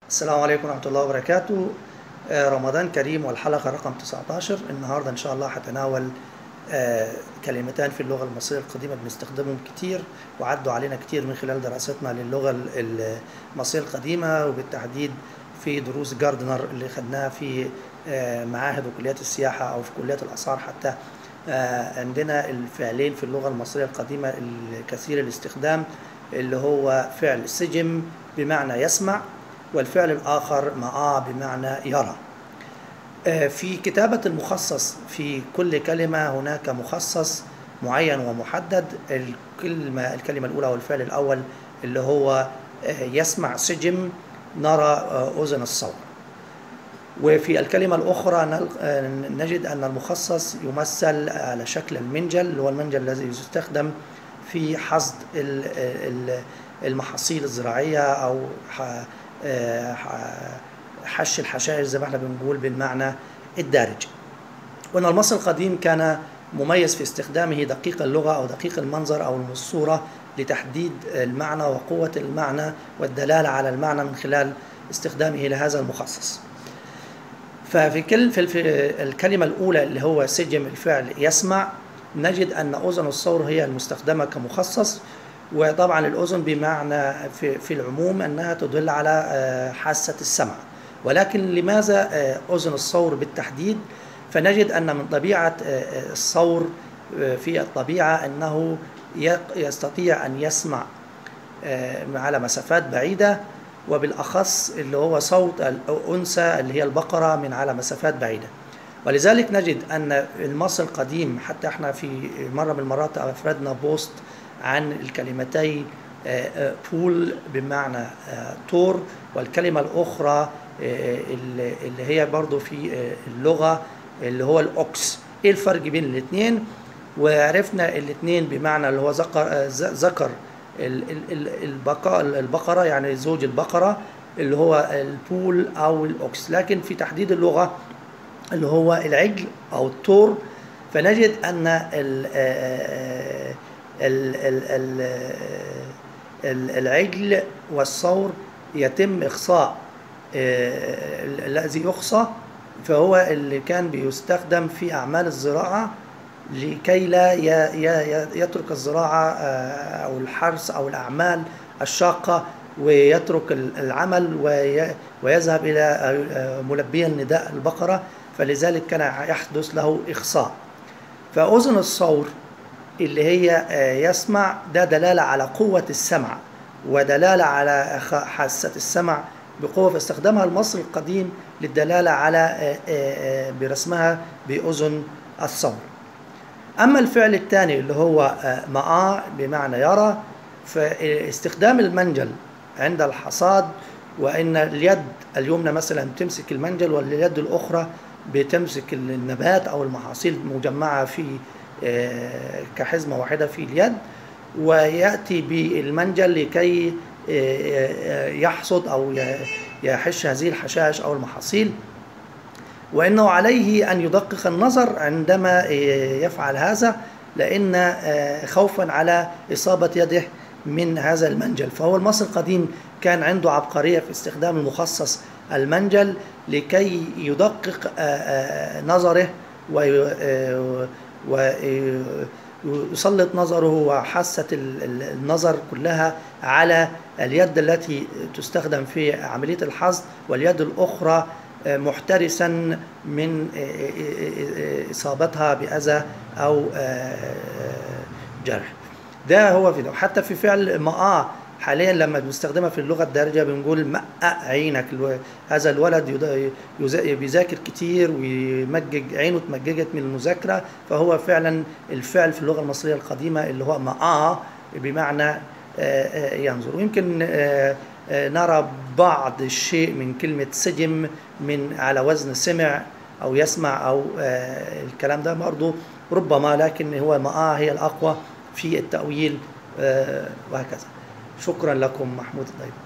السلام عليكم ورحمة الله وبركاته آه، رمضان كريم والحلقة رقم 19 النهاردة إن شاء الله هتناول آه، كلمتان في اللغة المصرية القديمة بنستخدمهم كتير وعدوا علينا كتير من خلال دراستنا للغة ال- المصرية القديمة وبالتحديد في دروس جاردنر اللي خدناها في آه، معاهد وكليات السياحة أو في كليات الآثار حتى آه، عندنا الفعلين في اللغة المصرية القديمة الكثير الاستخدام اللي هو فعل سجم بمعنى يسمع والفعل الآخر معاه بمعنى يرى آه، في كتابة المخصص في كل كلمة هناك مخصص معين ومحدد الكلمة الكلمة الأولى والفعل الأول اللي هو آه، يسمع سجم نرى آه، أذن الصوت وفي الكلمة الأخرى نل- آه، نجد أن المخصص يمثل على شكل المنجل اللي هو المنجل الذي يستخدم في حصد ال- ال- المحاصيل الزراعية أو ح- آه، ح- حش الحشائش زي ما احنا بنقول بالمعنى الدارج وأن المصري القديم كان مميز في استخدامه دقيق اللغة أو دقيق المنظر أو الصورة لتحديد المعنى وقوة المعنى والدلالة على المعنى من خلال استخدامه لهذا المخصص ففي كل في في الكلمة الأولى اللي هو سجم الفعل يسمع نجد أن أذن الصور هي المستخدمة كمخصص وطبعا الأذن بمعنى في, في العموم أنها تدل على آه، حاسة السمع ولكن لماذا آه، أذن الصور بالتحديد فنجد أن من طبيعة آه، آه، الصور آه، في الطبيعة أنه يق- يستطيع أن يسمع آه، على مسافات بعيدة وبالأخص اللي هو صوت الأنثى اللي هي البقرة من على مسافات بعيدة ولذلك نجد أن المصري القديم حتى احنا في مرة من المرات أفردنا بوست عن الكلمتين آه، آه، بول بمعنى آه، طور والكلمة الأخرى آه، اللي اللي هي برضو في آه، اللغة اللي هو الأوكس إيه الفرق بين الاثنين وعرفنا الاثنين بمعنى اللي هو ذكر آه، ذ- ذكر ال- ال- ال- البقرة البقرة يعني زوج البقرة اللي هو البول أو الأوكس لكن في تحديد اللغة اللي هو العجل أو التور فنجد أن ال ال ال ال ال العجل والثور يتم إخصاء آه، الذي يخصى فهو اللي كان بيستخدم في أعمال الزراعة لكي لا ي- ي- يترك الزراعة آه، أو الحرث أو الأعمال الشاقة ويترك ال- العمل وي- ويذهب إلى آه، ملبيا نداء البقرة فلذلك كان يحدث له إخصاء فأذن الصور اللي هي آه، يسمع ده دلالة على قوة السمع ودلالة على خ- حاسة السمع بقوة فاستخدمها المصري القديم للدلالة على آه، آه، آه، برسمها بأذن الصور أما الفعل الثاني اللي هو آه، معاه بمعنى يرى فاستخدام المنجل عند الحصاد وإن اليد اليمنى مثلا تمسك المنجل واليد الأخرى بتمسك النبات أو المحاصيل مجمعة في آه، كحزمة واحدة في اليد ويأتي بالمنجل لكي آه، آه، يحصد أو ي- يحش هذه الحشائش أو المحاصيل وانه عليه ان يدقق النظر عندما يفعل هذا لان آه، خوفا على اصابه يده من هذا المنجل فهو المصري القديم كان عنده عبقريه في استخدام المخصص المنجل لكي يدقق آه، آه، نظره وي- آه، ويسلط نظره وحاسه ال- ال- النظر كلها على اليد التي تستخدم في عمليه الحصد واليد الاخرى محترسا من اصابتها باذى او جرح ده هو في ده حتى في فعل مقاه حاليا لما بنستخدمها في اللغه الدارجه بنقول مقع عينك الو- هذا الولد يد- يز- بيذاكر كتير ويمجج عينه اتمججت من المذاكره فهو فعلا الفعل في اللغه المصريه القديمه اللي هو مقاه بمعنى آه، آه، ينظر ويمكن آه، آه، نرى بعض الشيء من كلمة سجم من على وزن سمع أو يسمع أو آه، الكلام ده برضه ربما لكن هو مآه هي الأقوى في التأويل آه، وهكذا شكرا لكم محمود الضيب